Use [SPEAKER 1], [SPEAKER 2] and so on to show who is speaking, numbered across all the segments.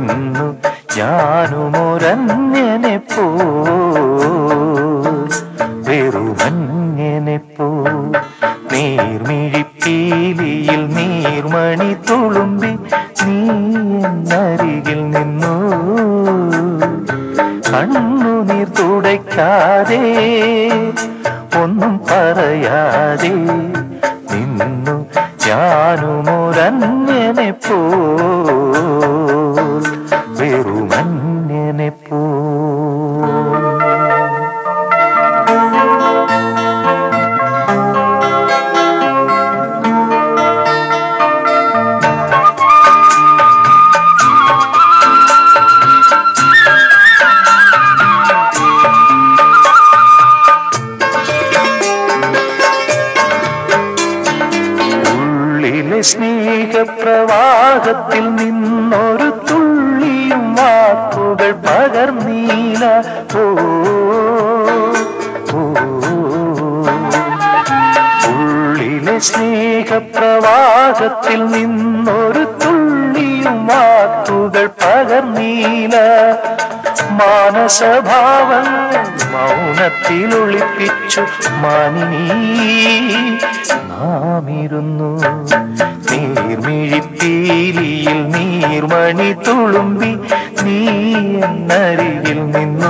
[SPEAKER 1] നിന്നു ഞാനുമൊരന്യനെ പോ വെറുമന്യനെ പോ നീർമിഴിപ്പീലിയിൽ നീർമണി തുളുമ്പി നീ എന്നരികിൽ നിന്നു കണ്ണുനീർ തുടയ്ക്കാതെ ഒന്നും പറയാതെ നിന്നു ഞാനുമൊരന്യനെ പോ വെറുമന്യനെ പോ ഉള്ളിലെ സ്നേഹപ്രവാഹത്തിൽ നിന്നൊരു തുള്ളിയും വാക്കുകൾ പകർന്നീല ഓ ഓ. ഉള്ളിലെ സ്നേഹപ്രവാഹത്തിൽ നിന്നൊരു തുള്ളിയും വാക്കുകൾ പകർന്നീല മാനസഭാവങ്ങൾ മൗനത്തിൽ ഒളിപ്പിച്ചു മാനിനീ നാമിരുന്നു നീർമിഴിപ്പീലിയിൽ നീർമണി തുളുമ്പി നീ എന്നരികിൽ നിന്നു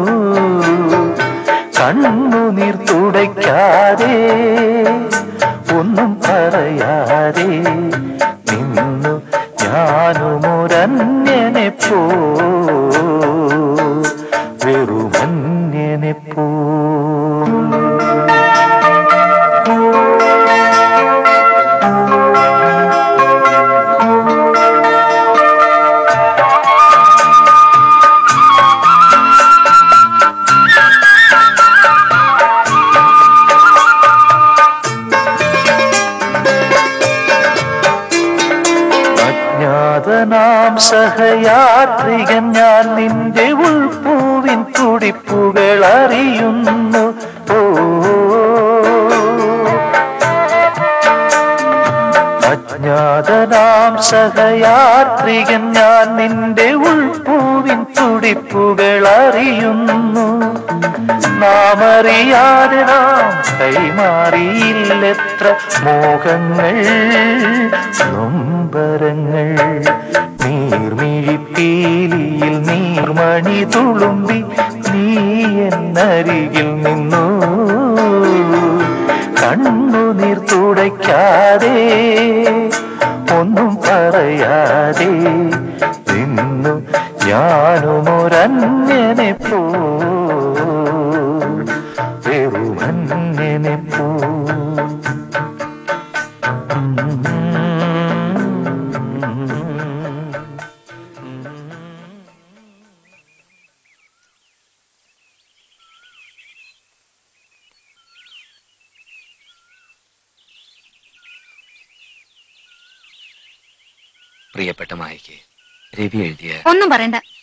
[SPEAKER 1] കണ്ണുനീർ തുടയ്ക്കാതെ ഒന്നും പറയാതെ നിന്നു ഞാനുമൊരന്യനെ പോ വെറുമന്യനെ പോ അജ്ഞാതനാം സഹയാത്രികൻ ഞാൻ നിന്റെ ഉൾപ്പൂവിൻ തുടിപ്പുകൾ അറിയുന്നു ഓ അജ്ഞാതനാം സഹയാത്രികൻ ഞാൻ നിന്റെ ഉൾപ്പൂവിൻ തുടിപ്പുകൾ അറിയുന്നു നാമറിയാതെ നാം കൈമാറിയില്ലെത്ര മോഹങ്ങൾ നൊമ്പരങ്ങൾ നീർമിഴിപ്പീലിയിൽ നീർമണി തുളുമ്പി നീ എന്നരികിൽ നിന്നു കണ്ണുനീർ തുടയ്ക്കാതെ ഒന്നും പറയാതെ നിന്നു ഞാനുമൊരന്യനെ പോ വെറുമന്യനെ പോ
[SPEAKER 2] പ്രിയപ്പെട്ട മായിക്ക് രവി എഴുതിയ
[SPEAKER 3] ഒന്നും പറയണ്ട